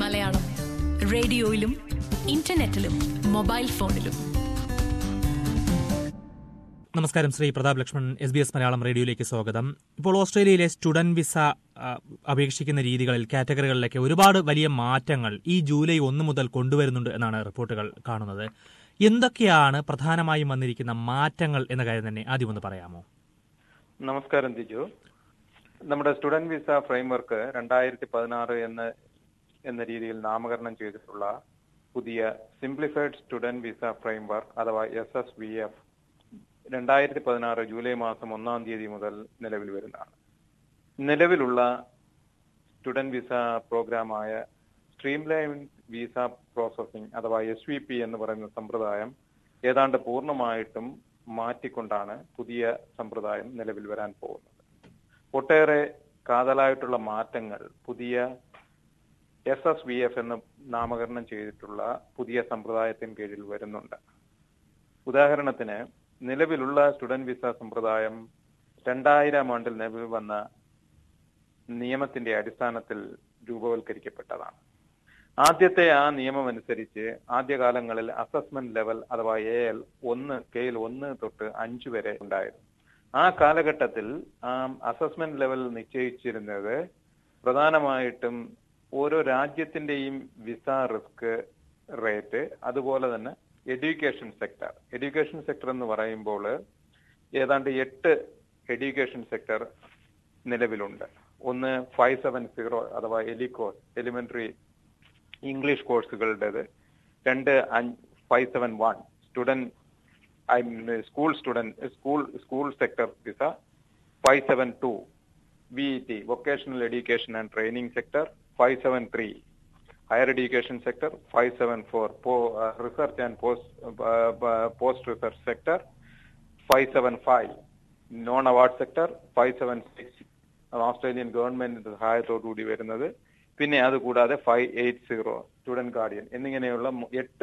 Malayalam റേഡിയോയിലും ഇന്റർനെറ്റിലും mobile ഫോണിലും നമസ്കാരം Shri Pratap Lakshman S B S Malayalam റേഡിയോയിലേക്ക് സ്വാഗതം ഇപ്പോൾ ഓസ്ട്രേലിയയിലെ സ്റ്റുഡന്റ് വിസ ആ, അപേക്ഷിക്കുന്ന രീതികളിൽ കാറ്റഗറികളിലൊക്കെ ഒരുപാട് വലിയ മാറ്റങ്ങൾ ഈ ജൂലൈ ഒന്ന് മുതൽ കൊണ്ടുവരുന്നുണ്ട് എന്നാണ് റിപ്പോർട്ടുകൾ കാണുന്നത് എന്തൊക്കെയാണ് പ്രധാനമായും വന്നിരിക്കുന്ന മാറ്റങ്ങൾ എന്ന കാര്യം തന്നെ ആദ്യം ഒന്ന് പറയാമോ നമസ്കാരം ദിജു നമ്മുടെ സ്റ്റുഡന്റ് വിസ ഫ്രെയിംവർക്ക് രണ്ടായിരത്തി പതിനാറ് എന്ന എന്ന രീതിയിൽ നാമകരണം ചെയ്തിട്ടുള്ള പുതിയ സിംപ്ലിഫൈഡ് സ്റ്റുഡന്റ് വിസ ഫ്രെയിംവർക്ക് അഥവാ എസ് എസ് വി എഫ് രണ്ടായിരത്തി പതിനാറ് ജൂലൈ മാസം ഒന്നാം തീയതി മുതൽ നിലവിൽ വരുന്നതാണ് നിലവിലുള്ള സ്റ്റുഡന്റ് വിസ പ്രോഗ്രാമായ സ്ട്രീംലൈൻ വിസ പ്രോസസ്സിംഗ് അഥവാ എസ് വി പി എന്ന് പറയുന്ന സമ്പ്രദായം ഏതാണ്ട് പൂർണ്ണമായിട്ടും മാറ്റിക്കൊണ്ടാണ് പുതിയ സമ്പ്രദായം നിലവിൽ വരാൻ പോകുന്നത് ഒട്ടേറെ കാതലായിട്ടുള്ള മാറ്റങ്ങൾ പുതിയ എസ് എസ് വി എഫ് എന്ന് നാമകരണം ചെയ്തിട്ടുള്ള പുതിയ സമ്പ്രദായത്തിന് കീഴിൽ വരുന്നുണ്ട് ഉദാഹരണത്തിന് നിലവിലുള്ള സ്റ്റുഡന്റ് വിസ സമ്പ്രദായം രണ്ടായിരം ആണ്ടിൽ നിലവിൽ വന്ന നിയമത്തിന്റെ അടിസ്ഥാനത്തിൽ രൂപവൽക്കരിക്കപ്പെട്ടതാണ് ആദ്യത്തെ ആ നിയമം അനുസരിച്ച് ആദ്യകാലങ്ങളിൽ അസസ്മെന്റ് ലെവൽ അഥവാ എ എൽ ഒന്ന് സ്കെയിൽ ഒന്ന് തൊട്ട് അഞ്ച് വരെ ഉണ്ടായിരുന്നു ആ കാലഘട്ടത്തിൽ ആ അസസ്മെന്റ് ലെവൽ നിശ്ചയിച്ചിരുന്നത് പ്രധാനമായിട്ടും ഓരോ രാജ്യത്തിന്റെയും വിസ റിസ്ക് റേറ്റ് അതുപോലെ തന്നെ എഡ്യൂക്കേഷൻ സെക്ടർ എഡ്യൂക്കേഷൻ സെക്ടർ എന്ന് പറയുമ്പോൾ ഏതാണ്ട് എട്ട് എഡ്യൂക്കേഷൻ സെക്ടർ നിലവിലുണ്ട് ഒന്ന് ഫൈവ് സെവൻ സീറോ അഥവാ എലിക്കോസ് എലിമെന്ററി ഇംഗ്ലീഷ് കോഴ്സുകളുടേത് രണ്ട് five seven one student I school student school school sector visa five seven two V T vocational education and training sector five seven three higher education sector five seven four research and post post research sector five seven five non award sector five seven six Australian ഗവൺമെന്റിന്റെ സഹായത്തോടുകൂടി വരുന്നത് പിന്നെ അത് കൂടാതെ five eight zero student guardian എന്നിങ്ങനെയുള്ള മു- എട്ട്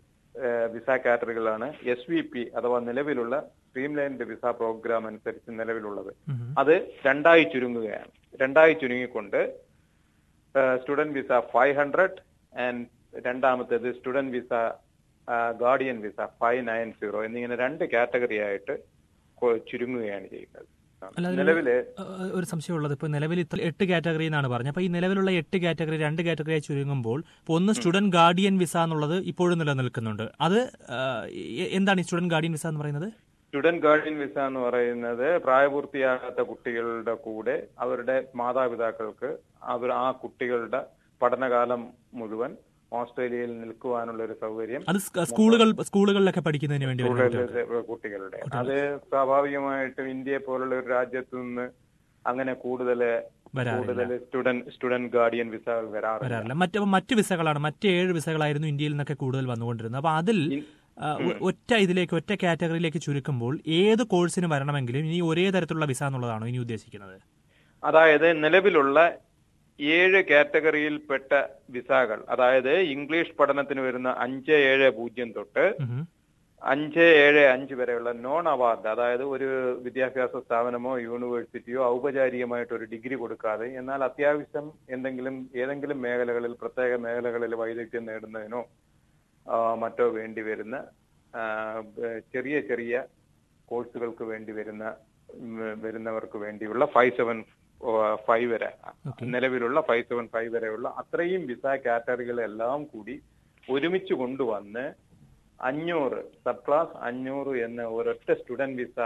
visa കാറ്റഗറികളാണ് എസ് വി പി അഥവാ നിലവിലുള്ള സ്ട്രീംലൈൻഡ് വിസ പ്രോഗ്രാം അനുസരിച്ച് നിലവിലുള്ളത് അത് രണ്ടായി ചുരുങ്ങുകയാണ് രണ്ടായി ചുരുങ്ങിക്കൊണ്ട് student visa five hundred and രണ്ടാമത്തേത് student visa guardian visa five nine zero എന്നിങ്ങനെ രണ്ട് കാറ്റഗറി ആയിട്ട് കൊ- ചുരുങ്ങുകയാണ് ചെയ്യുന്നത് അല്ലാതെ നിലവില് ഏഹ്, ഒരു സംശയമുള്ളത് ഇപ്പോൾ നിലവിൽ ഇത്ര എട്ട് കാറ്റഗറി എന്നാണ് പറഞ്ഞത് അപ്പോൾ ഈ നിലവിലുള്ള എട്ട് കാറ്റഗറി രണ്ട് കാറ്റഗറിയായി ചുരുങ്ങുമ്പോൾ ഇപ്പോൾ ഒന്ന് സ്റ്റുഡന്റ് ഗാർഡിയൻ വിസ എന്നുള്ളത് ഇപ്പോഴും നിലനിൽക്കുന്നുണ്ട് അത് ഏഹ്, എ- എന്താണ് ഈ സ്റ്റുഡന്റ് ഗാർഡിയൻ വിസ എന്ന് പറയുന്നത് സ്റ്റുഡന്റ് ഗാർഡിയൻ വിസ എന്ന് പറയുന്നത് പ്രായപൂർത്തിയാകാത്ത കുട്ടികളുടെ കൂടെ അവരുടെ മാതാപിതാക്കൾക്ക് അവർ ആ കുട്ടികളുടെ പഠനകാലം മുഴുവൻ ഓസ്ട്രേലിയയിൽ നിൽക്കുവാനുള്ള ഒരു സൗകര്യം അത് സ്ക- സ്കൂളുകൾ സ്കൂളുകളിലൊക്കെ പഠിക്കുന്നതിന് വേണ്ടി വരുന്ന കുട്ടികൾക്ക്. കൂടുതൽ കുട്ടികളുടെ അത് സ്വാഭാവികമായിട്ടും ഇന്ത്യയെ പോലുള്ള ഒരു രാജ്യത്ത് നിന്ന് അങ്ങനെ കൂടുതൽ വരാറില്ല. കൂടുതൽ സ്റ്റുഡന്റ് സ്റ്റുഡന്റ് ഗാർഡിയൻ വിസ വരാറില്ല വരാറില്ല മറ്റ് അപ്പൊ മറ്റ് വിസകളാണ് മറ്റ് ഏഴ് വിസകളായിരുന്നു ഇന്ത്യയിൽ നിന്നൊക്കെ കൂടുതൽ വന്നുകൊണ്ടിരുന്നത് അപ്പൊ അതിൽ ആ, ഒ- ഒറ്റ ഇതിലേക്ക് ഒറ്റ കാറ്റഗറിയിലേക്ക് ചുരുക്കുമ്പോൾ ഏത് കോഴ്സിന് വരണമെങ്കിലും ഇനി ഒരേ തരത്തിലുള്ള വിസ എന്നുള്ളതാണോ ഇനി ഉദ്ദേശിക്കുന്നത് അതായത് നിലവിലുള്ള ഏഴ് കാറ്റഗറിയിൽപ്പെട്ട വിസകൾ അതായത് ഇംഗ്ലീഷ് പഠനത്തിന് വരുന്ന അഞ്ച് ഏഴ് പൂജ്യം തൊട്ട് ഉഹും. അഞ്ച് ഏഴ് അഞ്ച് വരെയുള്ള നോൺ അവാർഡ് അതായത് ഒരു വിദ്യാഭ്യാസ സ്ഥാപനമോ യൂണിവേഴ്സിറ്റിയോ ഔപചാരികമായിട്ട് ഒരു ഡിഗ്രി കൊടുക്കാതെ എന്നാൽ അത്യാവശ്യം എന്തെങ്കിലും ഏതെങ്കിലും മേഖലകളിൽ പ്രത്യേക മേഖലകളിൽ വൈദഗ്ധ്യം നേടുന്നതിനോ ആ, മറ്റോ വേണ്ടി വരുന്ന ആ, ബ- ചെറിയ ചെറിയ കോഴ്സുകൾക്ക് വേണ്ടി വരുന്ന ഉം, വരുന്നവർക്ക് വേണ്ടിയുള്ള ഫൈവ് സെവൻ ഫൈവ് വരെ നിലവിലുള്ള ഫൈവ് സെവൻ ഫൈവ് വരെയുള്ള അത്രയും വിസ കാറ്റഗറികളെല്ലാം കൂടി ഒരുമിച്ച് കൊണ്ടുവന്ന് അഞ്ഞൂറ് സബ് ക്ലാസ് അഞ്ഞൂറ് എന്ന ഒരൊറ്റ സ്റ്റുഡന്റ് വിസ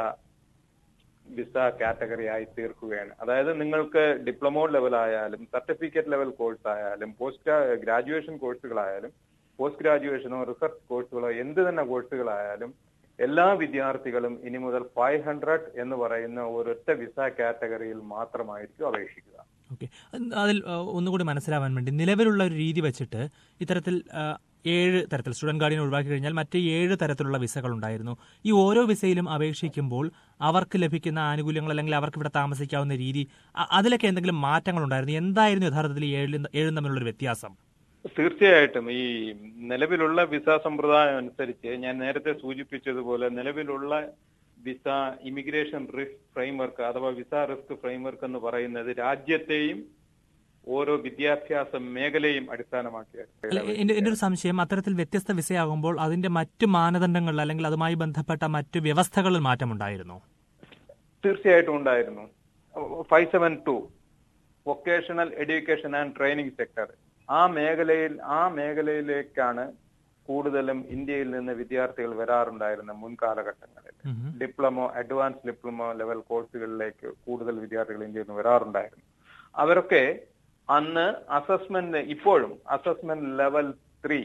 വിസ കാറ്റഗറി ആയി തീർക്കുകയാണ് അതായത് നിങ്ങൾക്ക് ഡിപ്ലോമോ ലെവൽ ആയാലും സർട്ടിഫിക്കറ്റ് ലെവൽ കോഴ്സ് ആയാലും പോസ്റ്റ് ഗ്രാജുവേഷൻ കോഴ്സുകളായാലും പോസ്റ്റ് ഗ്രാജുവേഷനോ റിസർച്ച് കോഴ്സുകളോ എന്ത് തന്നെ കോഴ്സുകളായാലും എല്ലാ വിദ്യാർത്ഥികളും ഇനി മുതൽ ഫൈവ് ഹൺഡ്രഡ് എന്ന് പറയുന്ന ഒരൊറ്റ വിസ കാറ്റഗറിയിൽ മാത്രമായിരിക്കും അപേക്ഷിക്കുക ഓക്കെ അതിൽ ആ, ഒന്നുകൂടി മനസ്സിലാവാൻ വേണ്ടി നിലവിലുള്ള ഒരു രീതി വെച്ചിട്ട് ഇത്തരത്തിൽ ആ, ഏഴ് തരത്തിൽ സ്റ്റുഡന്റ് ഗാർഡിയൻ ഒഴിവാക്കി കഴിഞ്ഞാൽ മറ്റ് ഏഴ് തരത്തിലുള്ള വിസകൾ ഉണ്ടായിരുന്നു ഈ ഓരോ വിസയിലും അപേക്ഷിക്കുമ്പോൾ അവർക്ക് ലഭിക്കുന്ന ആനുകൂല്യങ്ങൾ അല്ലെങ്കിൽ അവർക്ക് ഇവിടെ താമസിക്കാവുന്ന രീതി അ- അതിലൊക്കെ എന്തെങ്കിലും മാറ്റങ്ങൾ ഉണ്ടായിരുന്നു എന്തായിരുന്നു യഥാർത്ഥത്തിൽ ഈ ഏഴിലും ഏഴും തമ്മിലുള്ള ഒരു വ്യത്യാസം തീർച്ചയായിട്ടും ഈ നിലവിലുള്ള വിസ സമ്പ്രദായം അനുസരിച്ച് ഞാൻ നേരത്തെ സൂചിപ്പിച്ചതുപോലെ നിലവിലുള്ള വിസ ഇമിഗ്രേഷൻ റിസ്ക് ഫ്രെയിംവർക്ക് അഥവാ വിസ റിസ്ക് ഫ്രെയിംവർക്ക് എന്ന് പറയുന്നത് രാജ്യത്തെയും ഓരോ വിദ്യാഭ്യാസ മേഖലയും അല്ല, അടിസ്ഥാനമാക്കിയാണ് എന്റെ എന്റെ ഒരു സംശയം അത്തരത്തിൽ വ്യത്യസ്ത വിസയാകുമ്പോൾ അതിന്റെ മറ്റു മാനദണ്ഡങ്ങളിൽ അല്ലെങ്കിൽ അതുമായി ബന്ധപ്പെട്ട മറ്റു വ്യവസ്ഥകളിൽ മാറ്റമുണ്ടായിരുന്നോ തീർച്ചയായിട്ടും ഉണ്ടായിരുന്നു five seven two vocational education and training sector ആ മേഖലയിൽ ആ മേഖലയിലേക്കാണ് കൂടുതലും ഇന്ത്യയിൽ നിന്ന് വിദ്യാർത്ഥികൾ വരാറുണ്ടായിരുന്ന മുൻ കാലഘട്ടങ്ങളിൽ ഉം. ഡിപ്ലോമോ അഡ്വാൻസ് ഡിപ്ലോമോ ലെവൽ കോഴ്സുകളിലേക്ക് കൂടുതൽ വിദ്യാർത്ഥികൾ ഇന്ത്യയിൽ നിന്ന് വരാറുണ്ടായിരുന്നു അവരൊക്കെ അന്ന് അസസ്മെന്റ് ഇപ്പോഴും അസസ്മെന്റ് ലെവൽ ത്രീ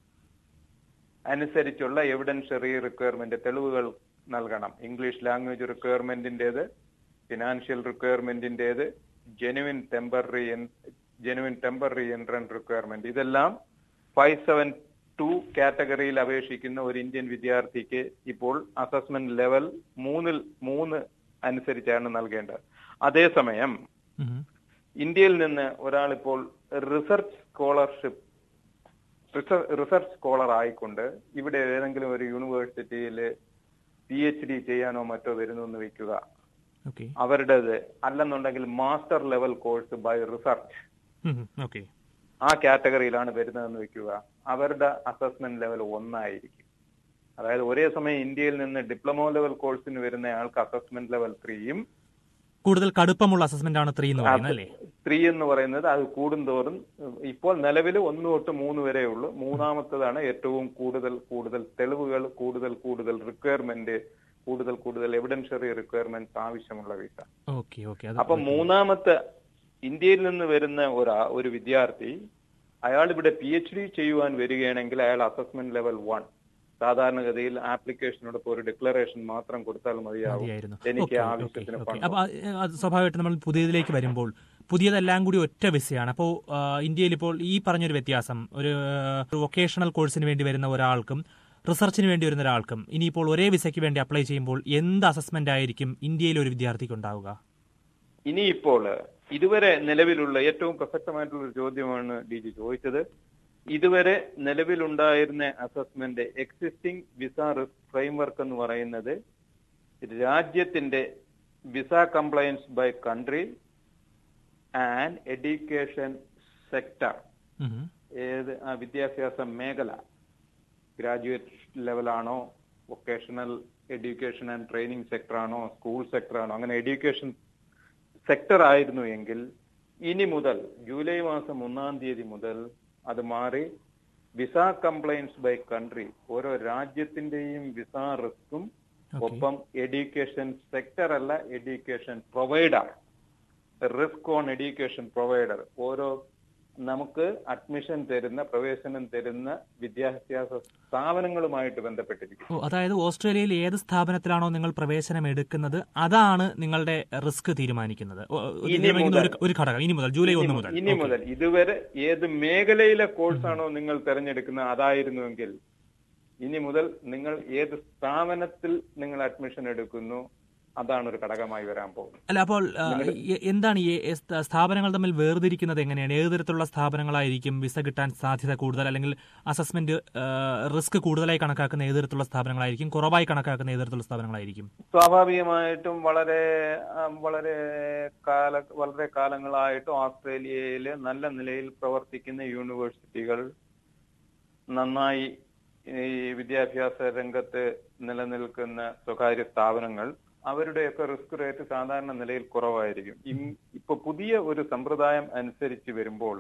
അനുസരിച്ചുള്ള എവിഡൻഷ്യറി റിക്വയർമെന്റ് തെളിവുകൾ നൽകണം ഇംഗ്ലീഷ് ലാംഗ്വേജ് റിക്വയർമെന്റിന്റേത് ഫിനാൻഷ്യൽ റിക്വയർമെന്റിന്റേത് genuine temporary genuine temporary entrance requirement ഇതെല്ലാം ഫൈവ് സെവൻ ടു കാറ്റഗറിയിൽ അപേക്ഷിക്കുന്ന ഒരു ഇന്ത്യൻ വിദ്യാർത്ഥിക്ക് ഇപ്പോൾ അസസ്മെന്റ് ലെവൽ മൂന്നിൽ മൂന്ന് അനുസരിച്ചാണ് നൽകേണ്ടത് അതേസമയം ഉം. ഇന്ത്യയിൽ നിന്ന് ഒരാൾ ഇപ്പോൾ റിസർച്ച് സ്കോളർഷിപ്പ് റിസർച്ച് സ്കോളർ ആയിക്കൊണ്ട് ഇവിടെ ഏതെങ്കിലും ഒരു യൂണിവേഴ്സിറ്റിയിൽ പി എച്ച് ഡി ചെയ്യാനോ മറ്റോ വരുന്നു എന്ന് വെക്കുക ഓക്കെ അവരുടേത് അല്ലെന്നുണ്ടെങ്കിൽ master level course by research ഉം. ഓക്കെ ആ കാറ്റഗറിയിലാണ് വരുന്നതെന്ന് വെക്കുക അവരുടെ അസസ്മെന്റ് ലെവൽ ഒന്നായിരിക്കും അതായത് ഒരേ സമയം ഇന്ത്യയിൽ നിന്ന് ഡിപ്ലോമോ ലെവൽ കോഴ്സിന് വരുന്ന ആൾക്ക് അസസ്മെന്റ് ലെവൽ ത്രീയും കൂടുതൽ കടുപ്പമുള്ള അസസ്മെന്റ് ആണ് ത്രീ എന്ന് പറയുന്നത് അല്ലേ ത്രീ എന്ന് പറയുന്നത് അത് കൂടുന്തോറും ഇപ്പോൾ നിലവിൽ ഒന്ന് തൊട്ട് മൂന്ന് വരെ ഉള്ളൂ മൂന്നാമത്തതാണ് ഏറ്റവും കൂടുതൽ കൂടുതൽ തെളിവുകൾ കൂടുതൽ കൂടുതൽ റിക്വയർമെന്റ് കൂടുതൽ കൂടുതൽ എവിഡൻഷ്യറി റിക്വയർമെന്റ്സ് ആവശ്യമുള്ള വിസ ഓക്കെ ഓക്കെ അത് അപ്പൊ മൂന്നാമത്തെ ഇന്ത്യയിൽ നിന്ന് വരുന്ന ഒരാ ഒരു വിദ്യാർത്ഥി അയാൾ ഇവിടെ പി എച്ച് ഡി ചെയ്യുവാൻ വരികയാണെങ്കിൽ അയാൾ അസസ്മെന്റ് ലെവൽ വൺ സാധാരണഗതിയിൽ ആപ്ലിക്കേഷനോടൊപ്പം ഒരു ഡിക്ലറേഷൻ മാത്രം കൊടുത്താൽ മതിയാവും മതിയായിരുന്നു എനിക്ക് ഓക്കെ, ഓക്കെ, ആവശ്യത്തിന് ഓക്കെ. പണം അപ്പൊ അത് അത് സ്വാഭാവികമായിട്ട് നമ്മൾ പുതിയതിലേക്ക് വരുമ്പോൾ പുതിയതെല്ലാം കൂടി ഒറ്റ വിസയാണ് അപ്പോൾ ഇന്ത്യയിൽ ഇപ്പോൾ ഈ പറഞ്ഞൊരു വ്യത്യാസം ഒരു വൊക്കേഷണൽ കോഴ്സിന് വേണ്ടി വരുന്ന ഒരാൾക്കും റിസർച്ചിന് വേണ്ടി വരുന്ന ഒരാൾക്കും ഇനിയിപ്പോൾ ഒരേ വിസയ്ക്ക് വേണ്ടി അപ്ലൈ ചെയ്യുമ്പോൾ എന്ത് അസസ്മെന്റ് ആയിരിക്കും ഇന്ത്യയിലെ ഒരു വിദ്യാർത്ഥിക്ക് ഉണ്ടാവുക ഇനിയിപ്പോൾ ഇതുവരെ നിലവിലുള്ള ഏറ്റവും പ്രസക്തമായിട്ടുള്ള ഒരു ചോദ്യമാണ് ഡി ജി ചോദിച്ചത് ഇതുവരെ നിലവിലുണ്ടായിരുന്ന assessment existing visa risk framework എന്ന് പറയുന്നത് രാജ്യത്തിന്റെ visa compliance by country and education sector ഉം. ഏത് ആ വിദ്യാഭ്യാസ മേഖല ഗ്രാജുവേറ്റ് ലെവലാണോ vocational education and training sector ആണോ സ്കൂൾ സെക്ടർ ആണോ അങ്ങനെ എഡ്യൂക്കേഷൻ സെക്ടർ ആയിരുന്നു എങ്കിൽ ഇനി മുതൽ ജൂലൈ മാസം ഒന്നാം തീയതി മുതൽ അത് മാറി വിസ കംപ്ലൈൻസ് ബൈ കൺട്രി ഓരോ രാജ്യത്തിന്റെയും വിസ റിസ്ക്കും ഒപ്പം എഡ്യൂക്കേഷൻ സെക്ടർ അല്ല education provider risk on education provider ഓരോ നമുക്ക് അഡ്മിഷൻ തരുന്ന പ്രവേശനം തരുന്ന വിദ്യാഭ്യാസ സ്ഥാപനങ്ങളുമായിട്ട് ബന്ധപ്പെട്ടിരിക്കും ഓ, അതായത് ഓസ്ട്രേലിയയിൽ ഏത് സ്ഥാപനത്തിലാണോ നിങ്ങൾ പ്രവേശനം എടുക്കുന്നത് അതാണ് നിങ്ങളുടെ റിസ്ക് തീരുമാനിക്കുന്നത് ഓ, ഇത് ഇനി തീരുമാനിക്കുന്ന ഒരു- മുതൽ. ഒരു ഘടകം ഇനി മുതൽ ജൂലൈ ഒന്ന് മുതൽ ഇനി ഓക്കെ. മുതൽ ഇതുവരെ ഏത് മേഖലയിലെ കോഴ്സാണോ നിങ്ങൾ തിരഞ്ഞെടുക്കുന്നത് അതായിരുന്നുവെങ്കിൽ ഇനി മുതൽ നിങ്ങൾ ഏത് സ്ഥാപനത്തിൽ നിങ്ങൾ അഡ്മിഷൻ എടുക്കുന്നു അതാണ് ഒരു ഘടകമായി വരാൻ പോകുന്നത് അല്ല അപ്പോൾ ആ, എ- എന്താണ് ഈ എ- സ്ഥാ- സ്ഥാപനങ്ങൾ തമ്മിൽ വേർതിരിക്കുന്നത് എങ്ങനെയാണ് ഏത് തരത്തിലുള്ള സ്ഥാപനങ്ങളായിരിക്കും വിസ കിട്ടാൻ സാധ്യത കൂടുതൽ അല്ലെങ്കിൽ അസസ്മെന്റ് റിസ്ക് കൂടുതലായി കണക്കാക്കുന്ന ഏത് തരത്തിലുള്ള സ്ഥാപനങ്ങളായിരിക്കും കുറവായി കണക്കാക്കുന്ന ഏത് തരത്തിലുള്ള സ്ഥാപനങ്ങളായിരിക്കും സ്വാഭാവികമായിട്ടും വളരെ ആ, വളരെ കാല വളരെ കാലങ്ങളായിട്ടും ഓസ്ട്രേലിയയിൽ നല്ല നിലയിൽ പ്രവർത്തിക്കുന്ന യൂണിവേഴ്സിറ്റികൾ നന്നായി ഈ വിദ്യാഭ്യാസ രംഗത്ത് നിലനിൽക്കുന്ന സ്വകാര്യ സ്ഥാപനങ്ങൾ അവരുടെയൊക്കെ റിസ്ക് റേറ്റ് സാധാരണ നിലയിൽ കുറവായിരിക്കും ഇം- ഇപ്പൊ പുതിയ ഒരു സമ്പ്രദായം അനുസരിച്ച് വരുമ്പോൾ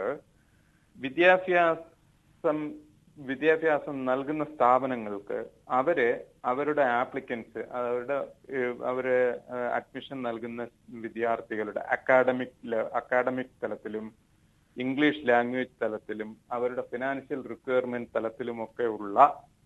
വിദ്യാഭ്യാസം വിദ്യാഭ്യാസം നൽകുന്ന സ്ഥാപനങ്ങൾക്ക് അവര് അവരുടെ ആപ്ലിക്കൻസ് അവരുടെ ഏഹ്, അവര് അഡ്മിഷൻ നൽകുന്ന വിദ്യാർത്ഥികളുടെ അക്കാഡമിക് അക്കാഡമിക് തലത്തിലും ഇംഗ്ലീഷ് ലാംഗ്വേജ് തലത്തിലും അവരുടെ ഫിനാൻഷ്യൽ റിക്വയർമെന്റ് തലത്തിലുമൊക്കെ ഉള്ള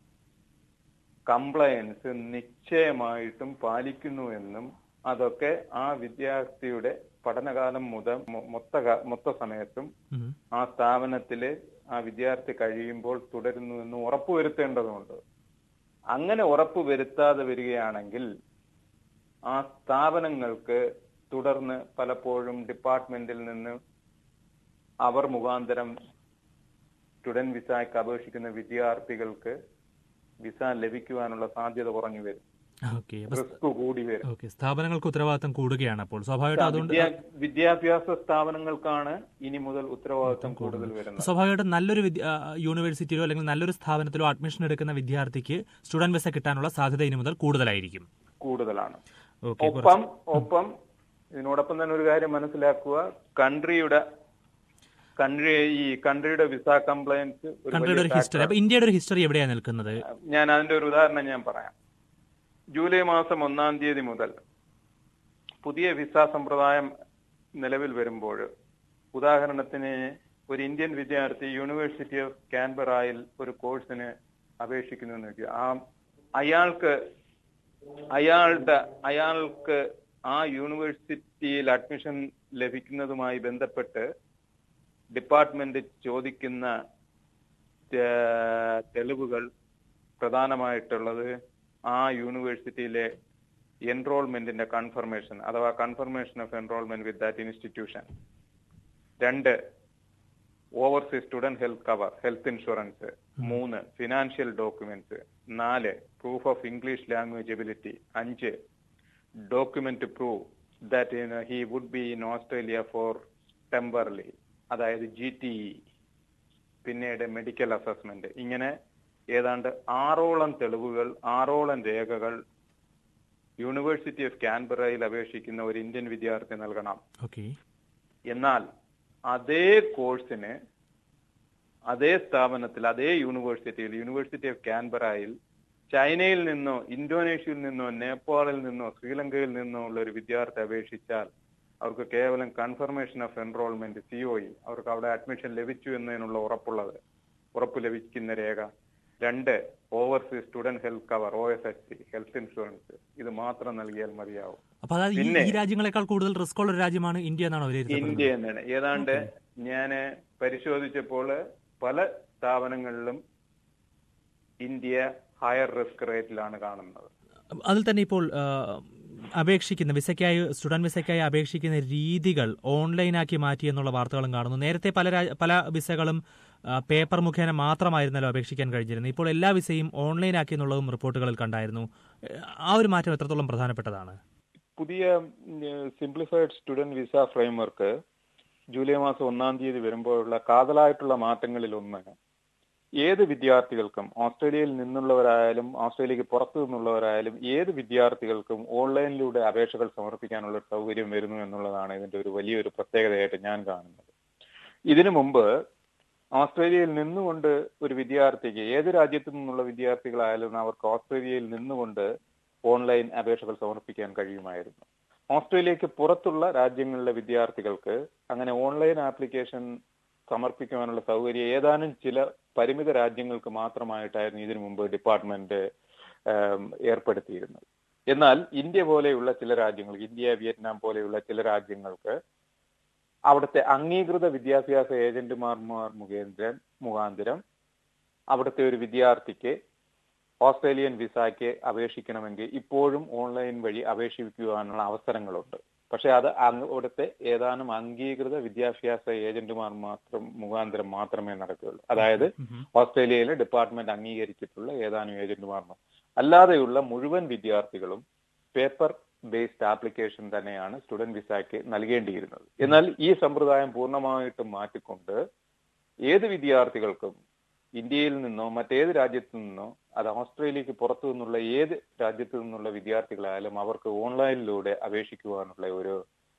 കംപ്ലയൻസ് നിശ്ചയമായിട്ടും പാലിക്കുന്നു എന്നും അതൊക്കെ ആ വിദ്യാർത്ഥിയുടെ പഠനകാലം മുതൽ മൊ- മൊത്ത കാ- മൊത്ത സമയത്തും ഉം. ആ സ്ഥാപനത്തില് ആ വിദ്യാർത്ഥി കഴിയുമ്പോൾ തുടരുന്നു എന്ന് ഉറപ്പുവരുത്തേണ്ടതുണ്ട് അങ്ങനെ ഉറപ്പുവരുത്താതെ വരികയാണെങ്കിൽ ആ സ്ഥാപനങ്ങൾക്ക് തുടർന്ന് പലപ്പോഴും ഡിപ്പാർട്ട്മെന്റിൽ നിന്ന് അവർ മുഖാന്തരം സ്റ്റുഡന്റ് വിസയ്ക്ക് അപേക്ഷിക്കുന്ന വിദ്യാർത്ഥികൾക്ക് വിസ ലഭിക്കുവാനുള്ള സാധ്യത കുറഞ്ഞു വരും ഓക്കെ അപ്പൊ റിസ്ക് കൂടി വരും ഓക്കെ സ്ഥാപനങ്ങൾക്ക് ഉത്തരവാദിത്തം കൂടുകയാണ് അപ്പോൾ സ്വാഭാവികമായിട്ടും അതുകൊണ്ട് വിദ്യാ- വിദ്യാഭ്യാസ സ്ഥാപനങ്ങൾക്കാണ് ഇനി മുതൽ ഉത്തരവാദിത്തം കൂടുതൽ വരുന്നത് സ്വാഭാവികമായിട്ടും നല്ലൊരു വിദ്യ- ആ, യൂണിവേഴ്സിറ്റിയിലോ അല്ലെങ്കിൽ നല്ലൊരു സ്ഥാപനത്തിലോ അഡ്മിഷൻ എടുക്കുന്ന വിദ്യാർത്ഥിക്ക് സ്റ്റുഡന്റ് വിസ കിട്ടാനുള്ള സാധ്യത ഇനി മുതൽ കൂടുതലായിരിക്കും കൂടുതലാണ് ഓക്കെ ഒപ്പം ഒപ്പം ഇതിനോടൊപ്പം തന്നെ ഒരു കാര്യം മനസ്സിലാക്കുക കൺട്രിയുടെ കൺട്രി ഈ കൺട്രിയുടെ വിസ കംപ്ലയൻസ് ഒരു കൺട്രിയുടെ ഒരു വലിയ ഹിസ്റ്ററി അപ്പൊ ഇന്ത്യയുടെ ഒരു ഹിസ്റ്ററി എവിടെയാണ് നിൽക്കുന്നത് ഞാൻ അതിന്റെ ഒരു ഉദാഹരണം ഞാൻ പറയാം ജൂലൈ മാസം ഒന്നാം തീയതി മുതൽ പുതിയ വിസ സമ്പ്രദായം നിലവിൽ വരുമ്പോൾ ഉദാഹരണത്തിന് ഒരു ഇന്ത്യൻ വിദ്യാർത്ഥി യൂണിവേഴ്സിറ്റി ഓഫ് കാൻബറായിൽ ഒരു കോഴ്സിന് അപേക്ഷിക്കുന്നു എന്ന് വെക്കുക ആ അയാൾക്ക് അയാളുടെ അയാൾക്ക് ആ യൂണിവേഴ്സിറ്റിയിൽ അഡ്മിഷൻ ലഭിക്കുന്നതുമായി ബന്ധപ്പെട്ട് ഡിപ്പാർട്ട്മെന്റ് ചോദിക്കുന്ന ഏഹ്, തെളിവുകൾ പ്രധാനമായിട്ടുള്ളത് ആ യൂണിവേഴ്സിറ്റിയിലെ എൻറോൾമെന്റിന്റെ കൺഫർമേഷൻ അഥവാ confirmation of enrolment with that institution രണ്ട് overseas student health cover health insurance മൂന്ന് ഫിനാൻഷ്യൽ ഡോക്യുമെന്റ്സ് നാല് proof of English language ability അഞ്ച് document prove that he would be in Australia for temporarily അതായത് ജി ടി ഇ പിന്നീട് medical assessment ഇങ്ങനെ ഏതാണ്ട് ആറോളം തെളിവുകൾ ആറോളം രേഖകൾ യൂണിവേഴ്സിറ്റി ഓഫ് കാൻബറയിൽ അപേക്ഷിക്കുന്ന ഒരു ഇന്ത്യൻ വിദ്യാർത്ഥി നൽകണം ഓക്കെ എന്നാൽ അതേ കോഴ്സിന് അതേ സ്ഥാപനത്തിൽ അതേ യൂണിവേഴ്സിറ്റിയിൽ യൂണിവേഴ്സിറ്റി ഓഫ് കാൻബറയിൽ ചൈനയിൽ നിന്നോ ഇന്തോനേഷ്യയിൽ നിന്നോ നേപ്പാളിൽ നിന്നോ ശ്രീലങ്കയിൽ നിന്നോ ഉള്ള ഒരു വിദ്യാർത്ഥി അപേക്ഷിച്ചാൽ അവർക്ക് കേവലം confirmation of enrolment C O E അവർക്ക് അവിടെ അഡ്മിഷൻ ലഭിച്ചു എന്നതിനുള്ള ഉറപ്പുള്ളത് ഉറപ്പ് ലഭിക്കുന്ന രേഖ രണ്ട് overseas student health cover O S H C health insurance ഇത് മാത്രം നൽകിയാൽ മതിയാവും അപ്പൊ അതായത് ഈ- പിന്നെ- ഈ രാജ്യങ്ങളെക്കാൾ കൂടുതൽ റിസ്ക് ഉള്ള ഒരു രാജ്യമാണ് ഇന്ത്യ എന്നാണ് വിലയിരുത്തപ്പെടുന്നത് ഇന്ത്യ എന്നാണ് ഏതാണ്ട് ഞാൻ പരിശോധിച്ചപ്പോൾ പല സ്ഥാപനങ്ങളിലും ഇന്ത്യ ഹയർ റിസ്ക് റേറ്റിലാണ് കാണുന്നത് അതിൽ തന്നെ ഇപ്പോൾ ആ, അപേക്ഷിക്കുന്ന വിസയ്ക്കായി സ്റ്റുഡന്റ് വിസയ്ക്കായി അപേക്ഷിക്കുന്ന രീതികൾ ഓൺലൈനാക്കി മാറ്റി എന്നുള്ള വാർത്തകളും കാണുന്നു നേരത്തെ പല രാ- പല വിസകളും ആ, പേപ്പർ മുഖേന മാത്രമായിരുന്നല്ലോ അപേക്ഷിക്കാൻ കഴിഞ്ഞിരുന്നത് ഇപ്പോൾ എല്ലാ വിസയും ഓൺലൈനാക്കി എന്നുള്ളതും റിപ്പോർട്ടുകളിൽ കണ്ടായിരുന്നു ഏ, ആ ഒരു മാറ്റം എത്രത്തോളം പ്രധാനപ്പെട്ടതാണ് പുതിയ simplified student visa framework July മാസം ഒന്നാം തീയതി വരുമ്പോഴുള്ള കാതലായിട്ടുള്ള മാറ്റങ്ങളിൽ ഒന്ന് ഏത് വിദ്യാർത്ഥികൾക്കും ഓസ്ട്രേലിയയിൽ നിന്നുള്ളവരായാലും ഓസ്ട്രേലിയക്ക് പുറത്തു നിന്നുള്ളവരായാലും ഏത് വിദ്യാർത്ഥികൾക്കും ഓൺലൈനിലൂടെ അപേക്ഷകൾ സമർപ്പിക്കാനുള്ള ഒരു സൗകര്യം വരുന്നു എന്നുള്ളതാണ് ഇതിന്റെ ഒരു വലിയൊരു പ്രത്യേകതയായിട്ട് ഞാൻ കാണുന്നത് ഇതിനു മുമ്പ് ഓസ്ട്രേലിയയിൽ നിന്നുകൊണ്ട് ഒരു വിദ്യാർത്ഥിക്ക് ഏത് രാജ്യത്തു നിന്നുള്ള വിദ്യാർത്ഥികളായാലും അവർക്ക് ഓസ്ട്രേലിയയിൽ നിന്നുകൊണ്ട് ഓൺലൈൻ അപേക്ഷകൾ സമർപ്പിക്കാൻ കഴിയുമായിരുന്നു ഓസ്ട്രേലിയക്ക് പുറത്തുള്ള രാജ്യങ്ങളിലെ വിദ്യാർത്ഥികൾക്ക് അങ്ങനെ ഓൺലൈൻ ആപ്ലിക്കേഷൻ സമർപ്പിക്കുവാനുള്ള സൗകര്യം ഏതാനും ചില പരിമിത രാജ്യങ്ങൾക്ക് മാത്രമായിട്ടായിരുന്നു ഇതിനു മുമ്പ് ഡിപ്പാർട്ട്മെന്റ് ഏം, ഏർപ്പെടുത്തിയിരുന്നത് എന്നാൽ ഇന്ത്യ പോലെയുള്ള ചില രാജ്യങ്ങൾ ഇന്ത്യ വിയറ്റ്നാം പോലെയുള്ള ചില രാജ്യങ്ങൾക്ക് അവിടുത്തെ അംഗീകൃത വിദ്യാഭ്യാസ ഏജന്റുമാർമാർ മുഖേന്ദ്രൻ മുഖാന്തരം അവിടുത്തെ ഒരു വിദ്യാർത്ഥിക്ക് ഓസ്ട്രേലിയൻ വിസയ്ക്ക് അപേക്ഷിക്കണമെങ്കിൽ ഇപ്പോഴും ഓൺലൈൻ വഴി അപേക്ഷിക്കുവാനുള്ള അവസരങ്ങളുണ്ട് പക്ഷെ അത് അങ്ങ് അവിടുത്തെ ഏതാനും അംഗീകൃത വിദ്യാഭ്യാസ ഏജന്റുമാർ മാത്രം മുഖാന്തരം മാത്രമേ നടക്കുകയുള്ളൂ അതായത് ഓസ്ട്രേലിയയിലെ ഡിപ്പാർട്ട്മെന്റ് അംഗീകരിച്ചിട്ടുള്ള ഏതാനും ഏജന്റുമാർ മാത്രം. അല്ലാതെയുള്ള മുഴുവൻ വിദ്യാർത്ഥികളും പേപ്പർ ബേസ്ഡ് ആപ്ലിക്കേഷൻ തന്നെയാണ് സ്റ്റുഡന്റ് വിസയ്ക്ക് നൽകേണ്ടിയിരുന്നത് എന്നാൽ ഈ സമ്പ്രദായം പൂർണ്ണമായിട്ടും മാറ്റിക്കൊണ്ട് ഏത് വിദ്യാർത്ഥികൾക്കും ഇന്ത്യയിൽ നിന്നോ മറ്റേത് രാജ്യത്തു നിന്നോ അത് ഓസ്ട്രേലിയക്ക് പുറത്തു നിന്നുള്ള ഏത് രാജ്യത്തു നിന്നുള്ള വിദ്യാർത്ഥികളായാലും അവർക്ക് ഓൺലൈനിലൂടെ അപേക്ഷിക്കുവാനുള്ള ഒരു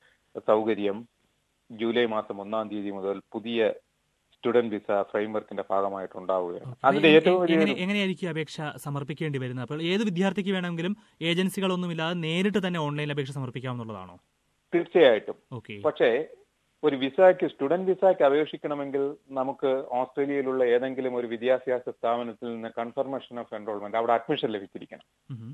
സൗകര്യം ജൂലൈ മാസം ഒന്നാം തീയതി മുതൽ പുതിയ സ്റ്റുഡന്റ് വിസ ഫ്രെയിംവർക്കിന്റെ ഭാഗമായിട്ട് ഉണ്ടാവുകയാണ് അതിന്റെ ഏറ്റവും വലിയ എങ്ങനെ- എങ്ങനെയായിരിക്കും അപേക്ഷ സമർപ്പിക്കേണ്ടി വരുന്നത് അപ്പോൾ ഏത് വിദ്യാർത്ഥിക്ക് വേണമെങ്കിലും ഏജൻസികളൊന്നുമില്ലാതെ നേരിട്ട് തന്നെ ഓൺലൈൻ അപേക്ഷ സമർപ്പിക്കാവുന്നതാണ് തീർച്ചയായിട്ടും ഓക്കെ പക്ഷേ ഒരു വിസയ്ക്ക് സ്റ്റുഡന്റ് വിസയ്ക്ക് അപേക്ഷിക്കണമെങ്കിൽ നമുക്ക് ഓസ്ട്രേലിയയിലുള്ള ഏതെങ്കിലും ഒരു വിദ്യാഭ്യാസ സ്ഥാപനത്തിൽ നിന്ന് കൺഫർമേഷൻ ഓഫ് എൻറോൾമെന്റ് അവിടെ അഡ്മിഷൻ ലഭിച്ചിരിക്കണം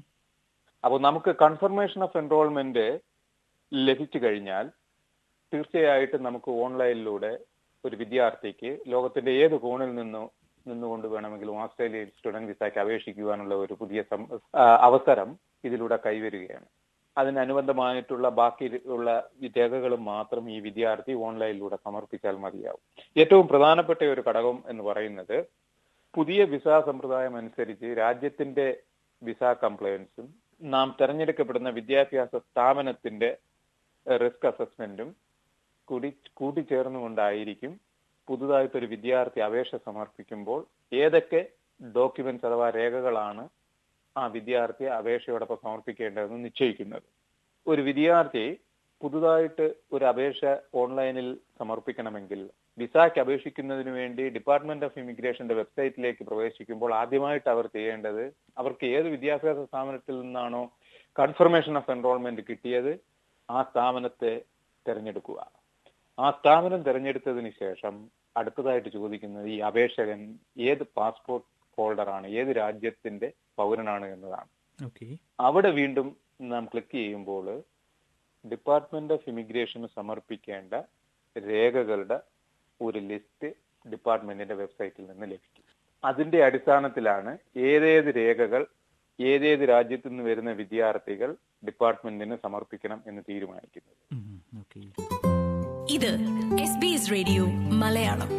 അപ്പോൾ നമുക്ക് കൺഫർമേഷൻ ഓഫ് എൻറോൾമെന്റ് ലഭിച്ചു കഴിഞ്ഞാൽ തീർച്ചയായിട്ടും നമുക്ക് ഓൺലൈനിലൂടെ ഒരു വിദ്യാർത്ഥിക്ക് ലോകത്തിന്റെ ഏത് കോണിൽ നിന്നോ നിന്നുകൊണ്ട് വേണമെങ്കിലും ഓസ്ട്രേലിയയിൽ സ്റ്റുഡന്റ് വിസയ്ക്ക് അപേക്ഷിക്കുവാനുള്ള ഒരു പുതിയ സം- ആ, അവസരം ഇതിലൂടെ കൈവരികയാണ് അതിനനുബന്ധമായിട്ടുള്ള ബാക്കി ഉള്ള രേഖകളും മാത്രം ഈ വിദ്യാർത്ഥി ഓൺലൈനിലൂടെ സമർപ്പിച്ചാൽ മതിയാവും ഏറ്റവും പ്രധാനപ്പെട്ട ഒരു ഘടകം എന്ന് പറയുന്നത് പുതിയ വിസ സമ്പ്രദായം അനുസരിച്ച് രാജ്യത്തിന്റെ വിസ കംപ്ലയൻസും നാം തെരഞ്ഞെടുക്കപ്പെടുന്ന വിദ്യാഭ്യാസ സ്ഥാപനത്തിന്റെ റിസ്ക് അസസ്മെന്റും കൂടി കൂട്ടിച്ചേർന്നുകൊണ്ടായിരിക്കും പുതുതായിട്ടൊരു വിദ്യാർത്ഥി അപേക്ഷ സമർപ്പിക്കുമ്പോൾ ഏതൊക്കെ ഡോക്യുമെന്റ്സ് അഥവാ രേഖകളാണ് ആ വിദ്യാർത്ഥി അപേക്ഷയോടൊപ്പം സമർപ്പിക്കേണ്ടതെന്ന് നിശ്ചയിക്കുന്നത് ഒരു വിദ്യാർത്ഥി പുതുതായിട്ട് ഒരു അപേക്ഷ ഓൺലൈനിൽ സമർപ്പിക്കണമെങ്കിൽ വിസയ്ക്ക് അപേക്ഷിക്കുന്നതിന് വേണ്ടി ഡിപ്പാർട്ട്മെന്റ് ഓഫ് ഇമിഗ്രേഷന്റെ വെബ്സൈറ്റിലേക്ക് പ്രവേശിക്കുമ്പോൾ ആദ്യമായിട്ട് അവർ ചെയ്യേണ്ടത് അവർക്ക് ഏത് വിദ്യാഭ്യാസ സ്ഥാപനത്തിൽ നിന്നാണോ കൺഫർമേഷൻ ഓഫ് എൻറോൾമെന്റ് കിട്ടിയത് ആ സ്ഥാപനത്തെ തിരഞ്ഞെടുക്കുക ആ സ്ഥാപനം തിരഞ്ഞെടുത്തതിന് ശേഷം അടുത്തതായിട്ട് ചോദിക്കുന്നത് ഈ അപേക്ഷകൻ ഏത് പാസ്പോർട്ട് ഹോൾഡറാണ് ഏത് രാജ്യത്തിന്റെ പൗരനാണ് എന്നതാണ് ഓക്കെ അവിടെ വീണ്ടും നാം ക്ലിക്ക് ചെയ്യുമ്പോൾ ഡിപ്പാർട്ട്മെന്റ് ഓഫ് ഇമിഗ്രേഷന് സമർപ്പിക്കേണ്ട രേഖകളുടെ ഒരു ലിസ്റ്റ് ഡിപ്പാർട്ട്മെന്റിന്റെ വെബ്സൈറ്റിൽ നിന്ന് ലഭിക്കും അതിന്റെ അടിസ്ഥാനത്തിലാണ് ഏതേത് രേഖകൾ ഏതേത് രാജ്യത്തു നിന്ന് വരുന്ന വിദ്യാർത്ഥികൾ ഡിപ്പാർട്ട്മെന്റിന് സമർപ്പിക്കണം എന്ന് തീരുമാനിക്കുന്നത് ഓക്കെ ഇത് S B S radio Malayalam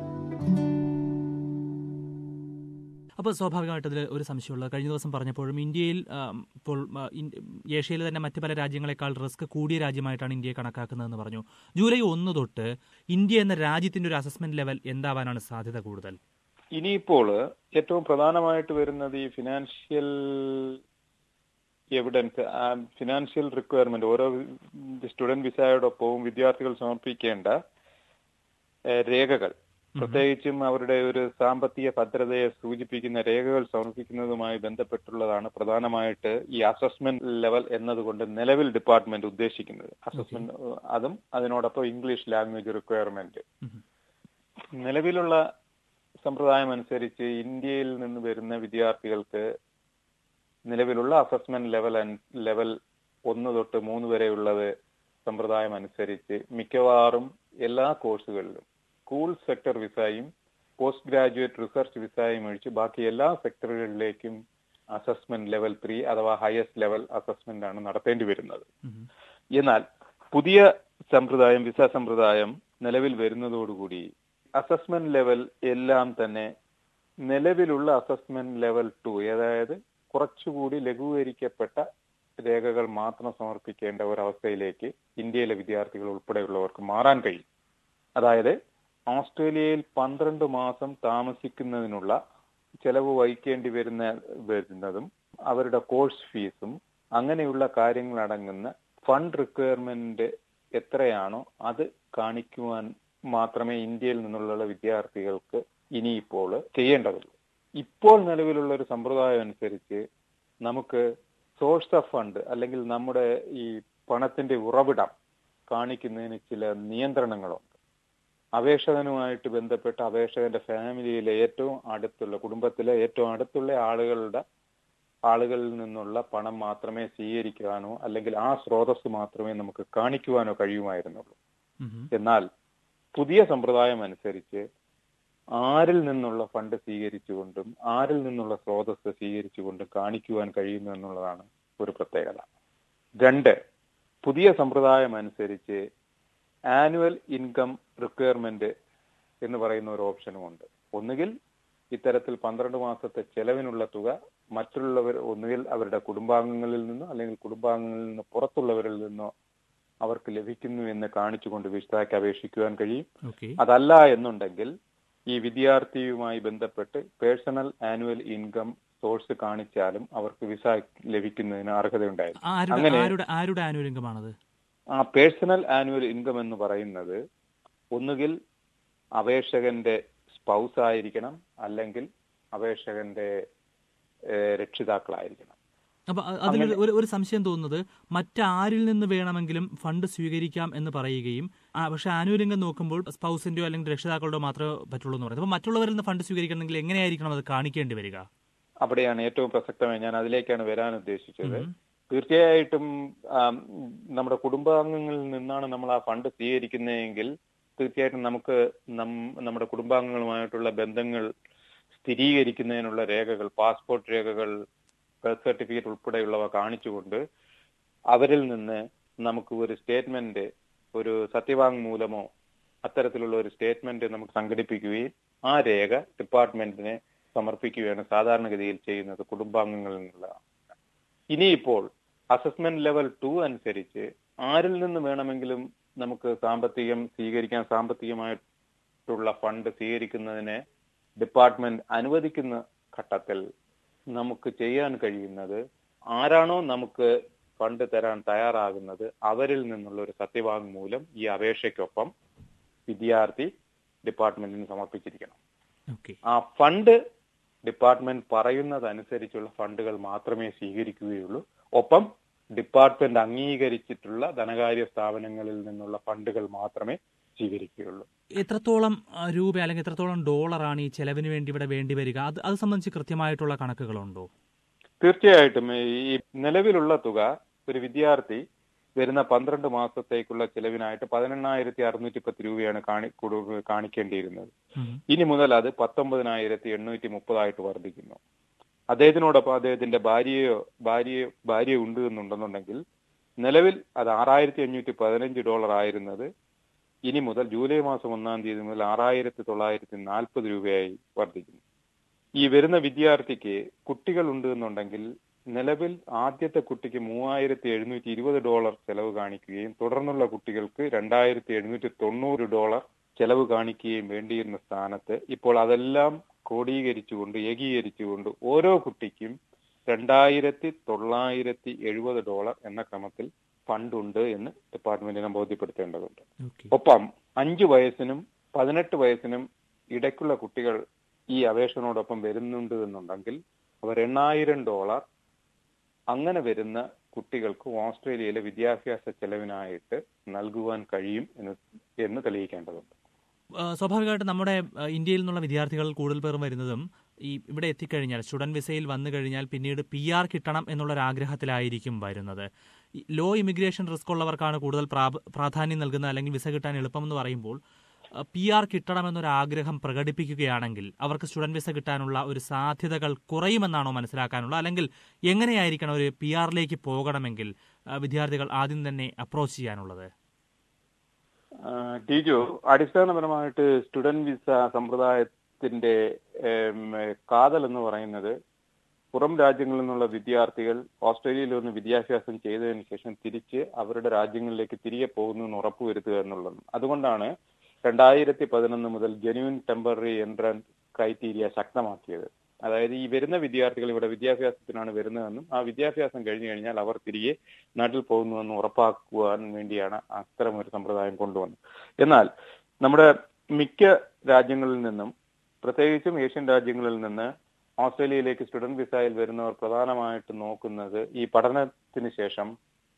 അപ്പോൾ സ്വാഭാവികമായിട്ട് അതിൽ ഒരു സംശയമുള്ളത് കഴിഞ്ഞ ദിവസം പറഞ്ഞപ്പോഴും ഇന്ത്യയിൽ ആ, ഇപ്പോൾ ആ, ഇൻ- ഏഷ്യയിലെ തന്നെ മറ്റ് പല രാജ്യങ്ങളെക്കാൾ റിസ്ക് കൂടിയ രാജ്യമായിട്ടാണ് ഇന്ത്യയെ കണക്കാക്കുന്നതെന്ന് പറഞ്ഞു ജൂലൈ ഒന്ന് തൊട്ട് ഇന്ത്യ എന്ന രാജ്യത്തിന്റെ ഒരു അസസ്മെന്റ് ലെവൽ എന്താവാനാണ് സാധ്യത കൂടുതൽ ഇനിയിപ്പോൾ ഏറ്റവും പ്രധാനമായിട്ട് വരുന്നത് ഈ ഫിനാൻഷ്യൽ എവിഡൻസ് ഫിനാൻഷ്യൽ റിക്വയർമെന്റ് ഓരോ സ്റ്റുഡന്റ് വിസയോടൊപ്പവും വിദ്യാർത്ഥികൾ സമർപ്പിക്കേണ്ട ഏഹ്, രേഖകൾ പ്രത്യേകിച്ചും അവരുടെ ഒരു സാമ്പത്തിക ഭദ്രതയെ സൂചിപ്പിക്കുന്ന രേഖകൾ സമർപ്പിക്കുന്നതുമായി ബന്ധപ്പെട്ടുള്ളതാണ് പ്രധാനമായിട്ട് ഈ അസസ്മെന്റ് ലെവൽ എന്നതുകൊണ്ട് നിലവിൽ ഡിപ്പാർട്ട്മെന്റ് ഉദ്ദേശിക്കുന്നത് അസസ്മെന്റ് അതും അതിനോടൊപ്പം ഇംഗ്ലീഷ് ലാംഗ്വേജ് റിക്വയർമെന്റ് ഉം. നിലവിലുള്ള സമ്പ്രദായം അനുസരിച്ച് ഇന്ത്യയിൽ നിന്ന് വരുന്ന വിദ്യാർത്ഥികൾക്ക് നിലവിലുള്ള അസസ്മെന്റ് ലെവൽ അൻ- ലെവൽ ഒന്ന് തൊട്ട് മൂന്ന് വരെയുള്ളത് സമ്പ്രദായം അനുസരിച്ച് മിക്കവാറും എല്ലാ കോഴ്സുകളിലും സ്കൂൾ സെക്ടർ വിസയും പോസ്റ്റ് ഗ്രാജുവേറ്റ് റിസർച്ച് വിസയും ഒഴിച്ച് ബാക്കി എല്ലാ സെക്ടറുകളിലേക്കും അസസ്മെന്റ് ലെവൽ ത്രീ അഥവാ ഹയസ്റ്റ് ലെവൽ അസസ്മെന്റ് ആണ് നടത്തേണ്ടി വരുന്നത് ഉം. എന്നാൽ പുതിയ സമ്പ്രദായം വിസ സമ്പ്രദായം നിലവിൽ വരുന്നതോടുകൂടി അസസ്മെന്റ് ലെവൽ എല്ലാം തന്നെ നിലവിലുള്ള അസസ്മെന്റ് ലെവൽ ടു അതായത് കുറച്ചുകൂടി ലഘൂകരിക്കപ്പെട്ട രേഖകൾ മാത്രം സമർപ്പിക്കേണ്ട ഒരവസ്ഥയിലേക്ക് ഇന്ത്യയിലെ വിദ്യാർത്ഥികൾ ഉൾപ്പെടെയുള്ളവർക്ക് മാറാൻ കഴിയും അതായത് ഓസ്ട്രേലിയയിൽ പന്ത്രണ്ട് മാസം താമസിക്കുന്നതിനുള്ള ചെലവ് വഹിക്കേണ്ടി വരുന്ന വരുന്നതും അവരുടെ കോഴ്സ് ഫീസും അങ്ങനെയുള്ള കാര്യങ്ങൾ അടങ്ങുന്ന ഫണ്ട് റിക്വയർമെന്റ് എത്രയാണോ അത് കാണിക്കുവാൻ മാത്രമേ ഇന്ത്യയിൽ നിന്നുള്ള വിദ്യാർത്ഥികൾക്ക് ഇനിയിപ്പോൾ ചെയ്യേണ്ടതുള്ളൂ ഇപ്പോൾ നിലവിലുള്ള ഒരു സമ്പ്രദായം അനുസരിച്ച് നമുക്ക് സോഴ്സ് ഓഫ് ഫണ്ട് അല്ലെങ്കിൽ നമ്മുടെ ഈ പണത്തിന്റെ ഉറവിടം കാണിക്കുന്നതിന് ചില നിയന്ത്രണങ്ങളുണ്ട് അപേക്ഷകനുമായിട്ട് ബന്ധപ്പെട്ട അപേക്ഷകന്റെ ഫാമിലിയിലെ ഏറ്റവും അടുത്തുള്ള കുടുംബത്തിലെ ഏറ്റവും അടുത്തുള്ള ആളുകളുടെ ആളുകളിൽ നിന്നുള്ള പണം മാത്രമേ സ്വീകരിക്കാനോ അല്ലെങ്കിൽ ആ സ്രോതസ് മാത്രമേ നമുക്ക് കാണിക്കുവാനോ കഴിയുമായിരുന്നുള്ളൂ ഉം. എന്നാൽ പുതിയ സമ്പ്രദായം അനുസരിച്ച് ആരിൽ നിന്നുള്ള ഫണ്ട് സ്വീകരിച്ചുകൊണ്ടും ആരിൽ നിന്നുള്ള സ്രോതസ് സ്വീകരിച്ചുകൊണ്ടും കാണിക്കുവാൻ കഴിയുന്നു എന്നുള്ളതാണ് ഒരു പ്രത്യേകത രണ്ട് പുതിയ സമ്പ്രദായം അനുസരിച്ച് ആനുവൽ ഇൻകം റിക്വയർമെന്റ് എന്ന് പറയുന്ന ഒരു ഓപ്ഷനും ഉണ്ട് ഒന്നുകിൽ ഇത്തരത്തിൽ പന്ത്രണ്ട് മാസത്തെ ചെലവിനുള്ള തുക മറ്റുള്ളവർ ഒന്നുകിൽ അവരുടെ കുടുംബാംഗങ്ങളിൽ നിന്നോ അല്ലെങ്കിൽ കുടുംബാംഗങ്ങളിൽ നിന്ന് പുറത്തുള്ളവരിൽ നിന്നോ അവർക്ക് ലഭിക്കുന്നു എന്ന് കാണിച്ചുകൊണ്ട് വിസയ്ക്ക് അപേക്ഷിക്കുവാൻ കഴിയും ഓക്കെ അതല്ല എന്നുണ്ടെങ്കിൽ ഈ വിദ്യാർത്ഥിയുമായി ബന്ധപ്പെട്ട് പേഴ്സണൽ ആനുവൽ ഇൻകം സോഴ്സ് കാണിച്ചാലും അവർക്ക് വിസ ലഭിക്കുന്നതിന് അർഹതയുണ്ടായിരുന്നു ആരുടെ അങ്ങനെ- ആരുടെ ആരുടെ ആനുകൂല്യമാണത് ആ പേഴ്സണൽ ആനുവൽ ഇൻകം എന്ന് പറയുന്നത് ഒന്നുകിൽ അപേക്ഷകന്റെ സ്പൗസ് ആയിരിക്കണം അല്ലെങ്കിൽ അപേക്ഷകന്റെ ഏഹ്, രക്ഷിതാക്കളായിരിക്കണം അപ്പൊ അ- അതിൽ ഒരു ഒരു സംശയം തോന്നുന്നത് മറ്റാരിൽ നിന്ന് വേണമെങ്കിലും ഫണ്ട് സ്വീകരിക്കാം എന്ന് പറയുകയും ആ, പക്ഷെ ആനുകൂല്യങ്ങൾ നോക്കുമ്പോൾ സ്പൗസിന്റെയോ അല്ലെങ്കിൽ രക്ഷിതാക്കളുടെയോ മാത്രമേ പറ്റുള്ളൂ എന്ന് പറയുന്നത് അപ്പൊ മറ്റുള്ളവരിൽ നിന്ന് ഫണ്ട് സ്വീകരിക്കണമെങ്കിൽ എങ്ങനെയായിരിക്കണം അത് കാണിക്കേണ്ടി വരിക അവിടെയാണ് ഏറ്റവും പ്രസക്തമായി ഞാൻ അതിലേക്കാണ് വരാൻ ഉദ്ദേശിച്ചത് ഉം. തീർച്ചയായിട്ടും ആം, നമ്മുടെ കുടുംബാംഗങ്ങളിൽ നിന്നാണ് നമ്മൾ ആ ഫണ്ട് സ്വീകരിക്കുന്നതെങ്കിൽ തീർച്ചയായിട്ടും നമുക്ക് നം- നമ്മുടെ കുടുംബാംഗങ്ങളുമായിട്ടുള്ള ബന്ധങ്ങൾ സ്ഥിരീകരിക്കുന്നതിനുള്ള രേഖകൾ പാസ്പോർട്ട് രേഖകൾ ബർത്ത് സർട്ടിഫിക്കറ്റ് ഉൾപ്പെടെയുള്ളവ കാണിച്ചുകൊണ്ട് അവരിൽ നിന്ന് നമുക്ക് ഒരു സ്റ്റേറ്റ്മെന്റ് ഒരു സത്യവാങ്മൂലമോ അത്തരത്തിലുള്ള ഒരു സ്റ്റേറ്റ്മെന്റ് നമുക്ക് സംഘടിപ്പിക്കുകയും ആ രേഖ ഡിപ്പാർട്ട്മെന്റിനെ സമർപ്പിക്കുകയാണ് സാധാരണഗതിയിൽ ചെയ്യുന്നത് കുടുംബാംഗങ്ങളിൽ നിന്നുള്ള ഇനിയിപ്പോൾ അസസ്മെന്റ് ലെവൽ ടു അനുസരിച്ച് ആരിൽ നിന്ന് വേണമെങ്കിലും നമുക്ക് സാമ്പത്തികം സ്വീകരിക്കാൻ സാമ്പത്തികമായിട്ടുള്ള ഫണ്ട് സ്വീകരിക്കുന്നതിന് ഡിപ്പാർട്ട്മെന്റ് അനുവദിക്കുന്ന ഘട്ടത്തിൽ നമുക്ക് ചെയ്യാൻ കഴിയുന്നത് ആരാണോ നമുക്ക് ഫണ്ട് തരാൻ തയ്യാറാകുന്നത് അവരിൽ നിന്നുള്ള ഒരു സത്യവാങ്മൂലം ഈ അപേക്ഷയ്ക്കൊപ്പം വിദ്യാർത്ഥി ഡിപ്പാർട്ട്മെന്റിന് സമർപ്പിച്ചിരിക്കണം ഓക്കെ ആ ഫണ്ട് ഡിപ്പാർട്ട്മെന്റ് പറയുന്നതനുസരിച്ചുള്ള ഫണ്ടുകൾ മാത്രമേ സ്വീകരിക്കുകയുള്ളൂ ഒപ്പം ഡിപ്പാർട്ട്മെന്റ് അംഗീകരിച്ചിട്ടുള്ള ധനകാര്യ സ്ഥാപനങ്ങളിൽ നിന്നുള്ള ഫണ്ടുകൾ മാത്രമേ സ്വീകരിക്കുകയുള്ളൂ എത്രത്തോളം ആ, രൂപ അല്ലെങ്കിൽ എത്രത്തോളം ഡോളറാണ് ഈ ചെലവിന് വേണ്ടി ഇവിടെ വേണ്ടി വരിക അത് അത് സംബന്ധിച്ച് കൃത്യമായിട്ടുള്ള കണക്കുകളുണ്ടോ തീർച്ചയായിട്ടും ഈ നിലവിലുള്ള തുക ഒരു വിദ്യാർത്ഥി വരുന്ന പന്ത്രണ്ട് മാസത്തേക്കുള്ള ചെലവിനായിട്ട് പതിനെണ്ണായിരത്തി അറുന്നൂറ്റി പത്ത് രൂപയാണ് കാണി കൊടു- കാണിക്കേണ്ടിയിരുന്നത് ഉം. ഇനി മുതൽ അത് പത്തൊമ്പതിനായിരത്തി എണ്ണൂറ്റി മുപ്പതായിട്ട് വർദ്ധിക്കുന്നു അദ്ദേഹത്തിനോടൊപ്പം അദ്ദേഹത്തിന്റെ ഭാര്യയോ ഭാര്യയോ ഭാര്യ ഉണ്ട് എന്നുണ്ടെന്നുണ്ടെങ്കിൽ നിലവിൽ അത് ആറായിരത്തി അഞ്ഞൂറ്റി പതിനഞ്ച് ഡോളർ ആയിരുന്നത് ഇനി മുതൽ ജൂലൈ മാസം ഒന്നാം തീയതി മുതൽ ആറായിരത്തി തൊള്ളായിരത്തി നാൽപ്പത് രൂപയായി വർദ്ധിക്കുന്നു ഈ വരുന്ന വിദ്യാർത്ഥിക്ക് കുട്ടികൾ ഉണ്ട് എന്നുണ്ടെങ്കിൽ നിലവിൽ ആദ്യത്തെ കുട്ടിക്ക് മൂവായിരത്തി എഴുന്നൂറ്റി ഇരുപത് ഡോളർ ചെലവ് കാണിക്കുകയും തുടർന്നുള്ള കുട്ടികൾക്ക് രണ്ടായിരത്തി എഴുന്നൂറ്റി തൊണ്ണൂറ് ഡോളർ ചെലവ് കാണിക്കുകയും വേണ്ടിയിരുന്ന സ്ഥാനത്ത് ഇപ്പോൾ അതെല്ലാം ക്രോഡീകരിച്ചുകൊണ്ട് ഏകീകരിച്ചുകൊണ്ട് ഓരോ കുട്ടിക്കും രണ്ടായിരത്തി തൊള്ളായിരത്തി എഴുപത് ഡോളർ എന്ന ക്രമത്തിൽ ഫണ്ടുണ്ട് എന്ന് ഡിപ്പാർട്ട്മെന്റിനെ ബോധ്യപ്പെടുത്തേണ്ടതുണ്ട് ഓക്കെ ഒപ്പം അഞ്ചു വയസ്സിനും പതിനെട്ട് വയസ്സിനും ഇടയ്ക്കുള്ള കുട്ടികൾ ഈ അപേക്ഷയോടൊപ്പം വരുന്നുണ്ട് എന്നുണ്ടെങ്കിൽ അവർ എണ്ണായിരം ഡോളർ അങ്ങനെ വരുന്ന കുട്ടികൾക്ക് ഓസ്ട്രേലിയയിലെ വിദ്യാഭ്യാസ ചെലവിനായിട്ട് നൽകുവാൻ കഴിയും എന്ന് എന്ന് തെളിയിക്കേണ്ടതുണ്ട് ആ, സ്വാഭാവികമായിട്ടും നമ്മുടെ ആ, ഇന്ത്യയിൽ നിന്നുള്ള വിദ്യാർത്ഥികൾ കൂടുതൽ പേർ വരുന്നതും ഈ ഇവിടെ എത്തിക്കഴിഞ്ഞാൽ സ്റ്റുഡന്റ് വിസയിൽ വന്നു കഴിഞ്ഞാൽ പിന്നീട് പി ആർ കിട്ടണം എന്നുള്ളൊരു ആഗ്രഹത്തിലായിരിക്കും വരുന്നത് ഈ ലോ ഇമിഗ്രേഷൻ റിസ്ക് ഉള്ളവർക്കാണ് കൂടുതൽ പ്രാപ- പ്രാധാന്യം നൽകുന്നത് അല്ലെങ്കിൽ വിസ കിട്ടാൻ എളുപ്പമെന്ന് പറയുമ്പോൾ പി ആർ കിട്ടണമെന്നൊരു ആഗ്രഹം പ്രകടിപ്പിക്കുകയാണെങ്കിൽ അവർക്ക് സ്റ്റുഡന്റ് വിസ കിട്ടാനുള്ള ഒരു സാധ്യതകൾ കുറയുമെന്നാണോ മനസ്സിലാക്കാനുള്ളത് അല്ലെങ്കിൽ എങ്ങനെയായിരിക്കണം ഒരു പി ആറിലേക്ക് പോകണമെങ്കിൽ ആ, വിദ്യാർത്ഥികൾ ആദ്യം തന്നെ അപ്രോച്ച് ചെയ്യാനുള്ളത് ആ, ടീജു അടിസ്ഥാനപരമായിട്ട് സ്റ്റുഡന്റ് വിസ സമ്പ്രദായത്തിന്റെ ഏം, കാതൽ എന്ന് പറയുന്നത് പുറം രാജ്യങ്ങളിൽ നിന്നുള്ള വിദ്യാർത്ഥികൾ ഓസ്ട്രേലിയയിൽ വന്ന് വിദ്യാഭ്യാസം ചെയ്തതിനു ശേഷം തിരിച്ച് അവരുടെ രാജ്യങ്ങളിലേക്ക് തിരികെ പോകുന്നു എന്ന് ഉറപ്പുവരുത്തുക എന്നുള്ളത് അതുകൊണ്ടാണ് രണ്ടായിരത്തി പതിനൊന്ന് മുതൽ ജെന്യൂൻ ടെമ്പററി എൻട്രൻസ് ക്രൈറ്റീരിയ ശക്തമാക്കിയത് അതായത് ഈ വരുന്ന വിദ്യാർത്ഥികൾ ഇവിടെ വിദ്യാഭ്യാസത്തിനാണ് വരുന്നതെന്നും ആ വിദ്യാഭ്യാസം കഴിഞ്ഞു കഴിഞ്ഞാൽ അവർ തിരികെ നാട്ടിൽ പോകുന്നുവെന്ന് ഉറപ്പാക്കുവാൻ വേണ്ടിയാണ് അത്തരം ഒരു സമ്പ്രദായം കൊണ്ടുവന്നത് എന്നാൽ നമ്മുടെ മിക്ക രാജ്യങ്ങളിൽ നിന്നും പ്രത്യേകിച്ചും ഏഷ്യൻ രാജ്യങ്ങളിൽ നിന്ന് ഓസ്ട്രേലിയയിലേക്ക് സ്റ്റുഡന്റ് വിസയിൽ വരുന്നവർ പ്രധാനമായിട്ട് നോക്കുന്നത് ഈ പഠനത്തിന് ശേഷം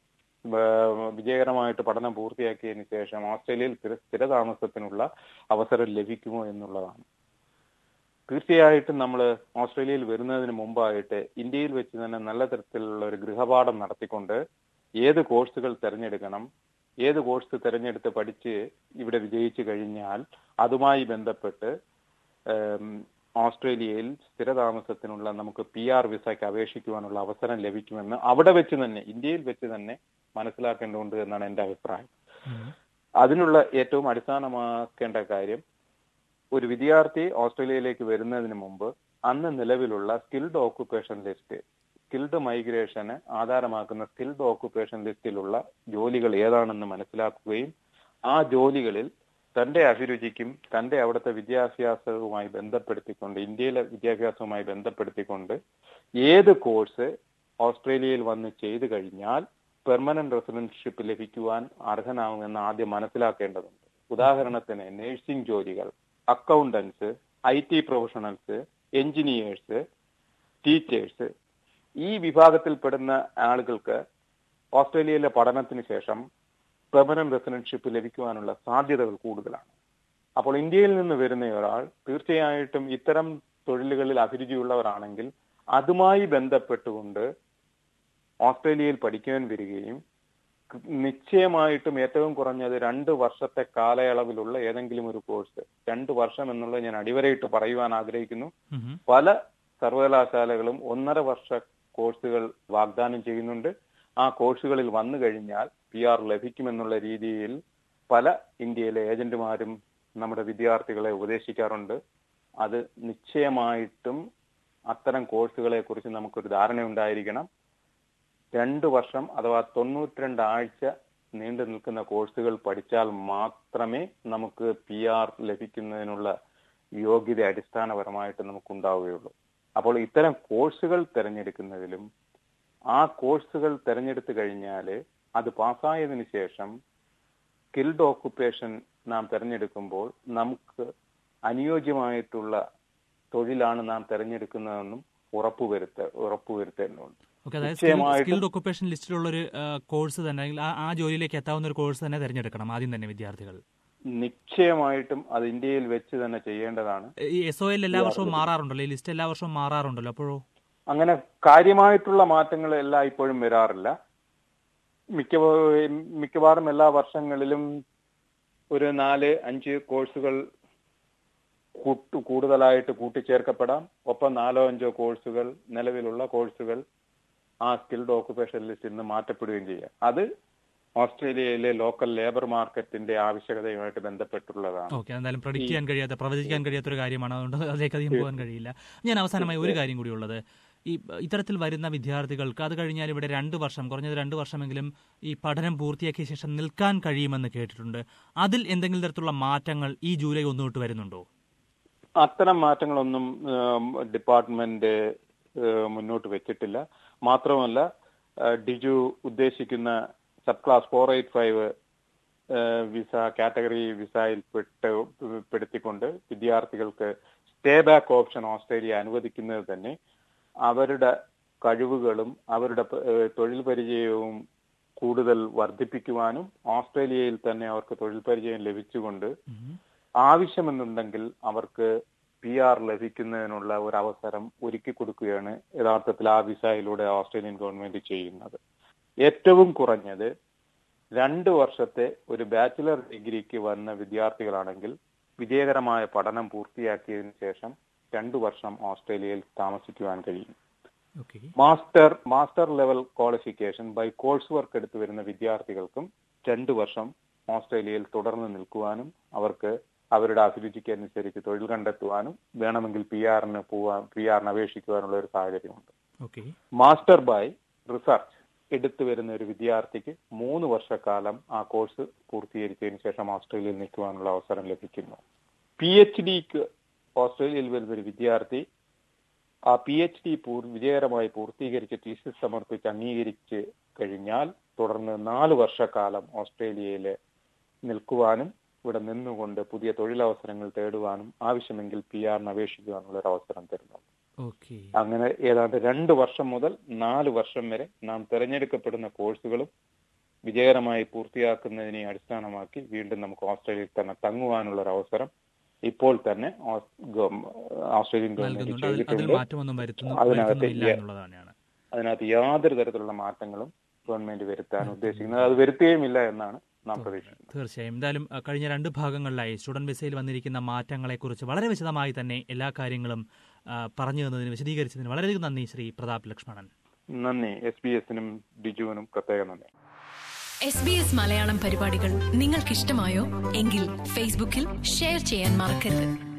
വ- വിജയകരമായിട്ട് പഠനം പൂർത്തിയാക്കിയതിനു ശേഷം ഓസ്ട്രേലിയയിൽ സ്ഥിര സ്ഥിരതാമസത്തിനുള്ള അവസരം ലഭിക്കുമോ എന്നുള്ളതാണ് തീർച്ചയായിട്ടും നമ്മൾ ഓസ്ട്രേലിയയിൽ വരുന്നതിന് മുമ്പായിട്ട് ഇന്ത്യയിൽ വെച്ച് തന്നെ നല്ല തരത്തിലുള്ള ഒരു ഗൃഹപാഠം നടത്തിക്കൊണ്ട് ഏത് കോഴ്സുകൾ തിരഞ്ഞെടുക്കണം ഏത് കോഴ്സ് തിരഞ്ഞെടുത്ത് പഠിച്ച് ഇവിടെ വിജയിച്ചു കഴിഞ്ഞാൽ അതുമായി ബന്ധപ്പെട്ട് ഏം, ഓസ്ട്രേലിയയിൽ സ്ഥിരതാമസത്തിനുള്ള നമുക്ക് പി ആർ വിസയ്ക്ക് അപേക്ഷിക്കുവാനുള്ള അവസരം ലഭിക്കുമെന്ന് അവിടെ വെച്ച് തന്നെ ഇന്ത്യയിൽ വെച്ച് തന്നെ മനസ്സിലാക്കേണ്ടതുണ്ട് എന്നാണ് എന്റെ അഭിപ്രായം അതിനുള്ള ഏറ്റവും അടിസ്ഥാനമാക്കേണ്ട കാര്യം ഒരു വിദ്യാർത്ഥി ഓസ്ട്രേലിയയിലേക്ക് വരുന്നതിന് മുമ്പ് അന്ന് നിലവിലുള്ള സ്കിൽഡ് ഓക്കുപേഷൻ ലിസ്റ്റ് സ്കിൽഡ് മൈഗ്രേഷന് ആധാരമാക്കുന്ന സ്കിൽഡ് ഓക്കുപേഷൻ ലിസ്റ്റിലുള്ള ജോലികൾ ഏതാണെന്ന് മനസ്സിലാക്കുകയും ആ ജോലികളിൽ തന്റെ അഭിരുചിക്കും തന്റെ അവിടുത്തെ വിദ്യാഭ്യാസവുമായി ബന്ധപ്പെടുത്തിക്കൊണ്ട് ഇന്ത്യയിലെ വിദ്യാഭ്യാസവുമായി ബന്ധപ്പെടുത്തിക്കൊണ്ട് ഏത് കോഴ്സ് ഓസ്ട്രേലിയയിൽ വന്ന് ചെയ്തു കഴിഞ്ഞാൽ പെർമനന്റ് റെസിഡൻഷിപ്പ് ലഭിക്കുവാൻ അർഹനാകുമെന്ന് ആദ്യം മനസ്സിലാക്കേണ്ടതുണ്ട് ഉദാഹരണത്തിന് നഴ്സിംഗ് ജോലികൾ accountants I T professionals engineers teachers ഈ വിഭാഗത്തിൽപ്പെടുന്ന ആളുകൾക്ക് ഓസ്ട്രേലിയയിലെ പഠനത്തിന് ശേഷം പെർമനന്റ് റെസിഡൻഷിപ്പ് ലഭിക്കുവാനുള്ള സാധ്യതകൾ കൂടുതലാണ് അപ്പോൾ ഇന്ത്യയിൽ നിന്ന് വരുന്ന ഒരാൾ തീർച്ചയായിട്ടും ഇത്തരം തൊഴിലുകളിൽ അഭിരുചിയുള്ളവരാണെങ്കിൽ അതുമായി ബന്ധപ്പെട്ടുകൊണ്ട് ഓസ്ട്രേലിയയിൽ പഠിക്കാൻ വരികയും നിശ്ചയമായിട്ടും ഏറ്റവും കുറഞ്ഞത് രണ്ട് വർഷത്തെ കാലയളവിലുള്ള ഏതെങ്കിലും ഒരു കോഴ്സ് രണ്ട് വർഷം എന്നുള്ളത് ഞാൻ അടിവരയിട്ട് പറയുവാൻ ആഗ്രഹിക്കുന്നു ഉം. പല സർവകലാശാലകളും ഒന്നര വർഷ കോഴ്സുകൾ വാഗ്ദാനം ചെയ്യുന്നുണ്ട് ആ കോഴ്സുകളിൽ വന്നു കഴിഞ്ഞാൽ പി ആർ ലഭിക്കുമെന്നുള്ള രീതിയിൽ പല ഇന്ത്യയിലെ ഏജന്റുമാരും നമ്മുടെ വിദ്യാർത്ഥികളെ ഉപദേശിക്കാറുണ്ട് അത് നിശ്ചയമായിട്ടും അത്തരം കോഴ്സുകളെ കുറിച്ച് നമുക്കൊരു ധാരണ ഉണ്ടായിരിക്കണം രണ്ട് വർഷം അഥവാ തൊണ്ണൂറ്റിരണ്ട് ആഴ്ച നീണ്ടു നിൽക്കുന്ന കോഴ്സുകൾ പഠിച്ചാൽ മാത്രമേ നമുക്ക് പി ആർ ലഭിക്കുന്നതിനുള്ള യോഗ്യത അടിസ്ഥാനപരമായിട്ട് നമുക്ക് ഉണ്ടാവുകയുള്ളൂ അപ്പോൾ ഇത്തരം കോഴ്സുകൾ തിരഞ്ഞെടുക്കുന്നതിലും ആ കോഴ്സുകൾ തിരഞ്ഞെടുത്തു കഴിഞ്ഞാൽ അത് പാസ്സായതിനു ശേഷം സ്കിൽഡ് ഓക്കുപ്പേഷൻ നാം തിരഞ്ഞെടുക്കുമ്പോൾ നമുക്ക് അനുയോജ്യമായിട്ടുള്ള തൊഴിലാണ് നാം തിരഞ്ഞെടുക്കുന്നതെന്നും ഉറപ്പുവരുത്ത ഉറപ്പുവരുത്തേണ്ടതുണ്ട് ഓക്കെ അതായത് നിശ്ചയമായിട്ടും- സ്കിൽഡ് ഒക്കുപേഷൻ ലിസ്റ്റിലുള്ള ഒരു കോഴ്സ് തന്നെ അല്ലെങ്കിൽ ആ- ആ ജോലിയിലേക്ക് എത്താവുന്ന ഒരു കോഴ്സ് തന്നെ തിരഞ്ഞെടുക്കണം ആദ്യം തന്നെ വിദ്യാർത്ഥികൾ നിശ്ചയമായിട്ടും അത് ഇന്ത്യയിൽ വെച്ച് തന്നെ ചെയ്യേണ്ടതാണ് ഈ എസ് ഒ എൽ എല്ലാ വർഷവും മാറാറുണ്ടല്ലോ ഈ ലിസ്റ്റ് എല്ലാ വർഷവും മാറാറുണ്ടല്ലോ അപ്പോഴോ അങ്ങനെ കാര്യമായിട്ടുള്ള മാറ്റങ്ങൾ എല്ലാം ഇപ്പോഴും വരാറില്ല മിക്ക മിക്കവാറും എല്ലാ വർഷങ്ങളിലും ഒരു നാല് അഞ്ച് കോഴ്സുകൾ കൂട്ടു- കൂടുതലായിട്ട് കൂട്ടിച്ചേർക്കപ്പെടാം ഒപ്പം നാലോ അഞ്ചോ കോഴ്സുകൾ നിലവിലുള്ള കോഴ്സുകൾ ആ സ്കിൽഡ് ഓക്കുപേഷൻ ലിസ്റ്റിൽ നിന്ന് മാറ്റപ്പെടുകയും ചെയ്യാം അത് ഓസ്ട്രേലിയയിലെ ലോക്കൽ ലേബർ മാർക്കറ്റിന്റെ ആവശ്യകതയുമായിട്ട് ബന്ധപ്പെട്ടുള്ളതാണ് ഓക്കെ എന്തായാലും പ്രഡിക്റ്റ് ചെയ്യാൻ കഴിയാത്ത പ്രവചിക്കാൻ കഴിയാത്ത ഒരു കാര്യമാണ് അതുകൊണ്ട് അതിലേക്ക് അധികം പോകാൻ കഴിയില്ല ഞാൻ അവസാനമായി ഒരു കാര്യം കൂടി ഉള്ളത് ഈ ഇത്തരത്തിൽ വരുന്ന വിദ്യാർത്ഥികൾക്ക് അത് കഴിഞ്ഞാൽ ഇവിടെ രണ്ട് വർഷം കുറഞ്ഞത് രണ്ട് വർഷമെങ്കിലും ഈ പഠനം പൂർത്തിയാക്കിയ ശേഷം നിൽക്കാൻ കഴിയുമെന്ന് കേട്ടിട്ടുണ്ട് അതിൽ എന്തെങ്കിലും തരത്തിലുള്ള മാറ്റങ്ങൾ ഈ ജൂലൈ ഒന്ന് തൊട്ട് വരുന്നുണ്ടോ അത്തരം മാറ്റങ്ങളൊന്നും ഉം, ഡിപ്പാർട്ട്മെന്റ് ഏഹ്, മുന്നോട്ട് വെച്ചിട്ടില്ല മാത്രമല്ല ഏഹ്, ഡിജു ഉദ്ദേശിക്കുന്ന sub class four eight five visa category വിസയിൽ പെട്ട് പെടുത്തിക്കൊണ്ട് വിദ്യാർത്ഥികൾക്ക് സ്റ്റേ ബാക്ക് ഓപ്ഷൻ ഓസ്ട്രേലിയ അനുവദിക്കുന്നത് തന്നെ അവരുടെ കഴിവുകളും അവരുടെ ഏഹ്, തൊഴിൽ പരിചയവും കൂടുതൽ വർദ്ധിപ്പിക്കുവാനും ഓസ്ട്രേലിയയിൽ തന്നെ അവർക്ക് തൊഴിൽ പരിചയം ലഭിച്ചുകൊണ്ട് ആവശ്യമെന്നുണ്ടെങ്കിൽ അവർക്ക് പി ആർ ലഭിക്കുന്നതിനുള്ള ഒരു അവസരം ഒരുക്കി കൊടുക്കുകയാണ് യഥാർത്ഥത്തിൽ ആ വിസയിലൂടെ ഓസ്ട്രേലിയൻ ഗവൺമെന്റ് ചെയ്യുന്നത് ഏറ്റവും കുറഞ്ഞത് രണ്ട് വർഷത്തെ ഒരു ബാച്ചിലർ ഡിഗ്രിക്ക് വന്ന വിദ്യാർത്ഥികളാണെങ്കിൽ വിജയകരമായ പഠനം പൂർത്തിയാക്കിയതിനു ശേഷം രണ്ടു വർഷം ഓസ്ട്രേലിയയിൽ താമസിക്കുവാൻ കഴിയും okay master master level qualification by course work എടുത്തു വരുന്ന വിദ്യാർത്ഥികൾക്കും രണ്ടു വർഷം ഓസ്ട്രേലിയയിൽ തുടർന്ന് നിൽക്കുവാനും അവർക്ക് അവരുടെ അഭിരുചിക്ക് അനുസരിച്ച് തൊഴിൽ കണ്ടെത്തുവാനും വേണമെങ്കിൽ പി ആറിന് പോവാൻ പി ആറിന് അപേക്ഷിക്കുവാനുള്ള ഒരു സാഹചര്യമുണ്ട് ഓക്കെ മാസ്റ്റർ ബൈ റിസർച്ച് എടുത്തു വരുന്ന ഒരു വിദ്യാർത്ഥിക്ക് മൂന്ന് വർഷക്കാലം ആ കോഴ്സ് പൂർത്തീകരിച്ചതിന് ശേഷം ഓസ്ട്രേലിയയിൽ നിൽക്കുവാനുള്ള അവസരം ലഭിക്കുന്നു പി എച്ച് ഡിക്ക് ഓസ്ട്രേലിയയിൽ വരുന്ന ഒരു വിദ്യാർത്ഥി ആ പി എച്ച് ഡി പൂർ വിജയകരമായി പൂർത്തീകരിച്ച് തീസിസ് സമർപ്പിച്ച് അംഗീകരിച്ച് കഴിഞ്ഞാൽ തുടർന്ന് നാല് വർഷക്കാലം ഓസ്ട്രേലിയയിൽ നിൽക്കുവാനും ഇവിടെ നിന്നുകൊണ്ട് പുതിയ തൊഴിലവസരങ്ങൾ തേടുവാനും ആവശ്യമെങ്കിൽ പി ആറിന് അപേക്ഷിക്കുവാനുള്ള ഒരു അവസരം തരുന്നു ഓക്കെ അങ്ങനെ ഏതാണ്ട് രണ്ട് വർഷം മുതൽ നാല് വർഷം വരെ നാം തിരഞ്ഞെടുക്കപ്പെടുന്ന കോഴ്സുകളും വിജയകരമായി പൂർത്തിയാക്കുന്നതിനെ അടിസ്ഥാനമാക്കി വീണ്ടും നമുക്ക് ഓസ്ട്രേലിയയിൽ തന്നെ തങ്ങുവാനുള്ള ഒരു അവസരം ഇപ്പോൾ തന്നെ ഓസ്- ഗവ- ഓസ്ട്രേലിയൻ ഗവൺമെന്റ് നൽകുന്നുണ്ട് അതിൽ അതിൽ ചെയ്തിട്ടുണ്ട് മാറ്റമൊന്നും വരുത്തുന്നു അതിനകത്ത് വരുത്തുന്നില്ല ഈ- എന്നുള്ളത് തന്നെയാണ് അതിനകത്ത് യാതൊരു തരത്തിലുള്ള മാറ്റങ്ങളും ഗവൺമെന്റ് വരുത്താൻ ഉദ്ദേശിക്കുന്നത് അത് വരുത്തുകയുമില്ല എന്നാണ് നാം പ്രതീക്ഷിക്കുന്നത് തീർച്ചയായും എന്തായാലും അഹ്, കഴിഞ്ഞ രണ്ട് ഭാഗങ്ങളിലായി സ്റ്റുഡന്റ് വിസയിൽ വന്നിരിക്കുന്ന മാറ്റങ്ങളെക്കുറിച്ച് വളരെ വിശദമായി തന്നെ എല്ലാ കാര്യങ്ങളും ആ, പറഞ്ഞു തന്നതിന് വിശദീകരിച്ചതിന് വളരെയധികം നന്ദി ശ്രീ പ്രതാപ് ലക്ഷ്മണൻ നന്ദി എസ് ബി എസിനും ഡിജുവിനും പ്രത്യേക നന്ദി എസ് ബി എസ് മലയാളം പരിപാടികൾ നിങ്ങൾക്കിഷ്ടമായോ എങ്കിൽ ഫേസ്ബുക്കിൽ ഷെയർ ചെയ്യാൻ മറക്കരുത്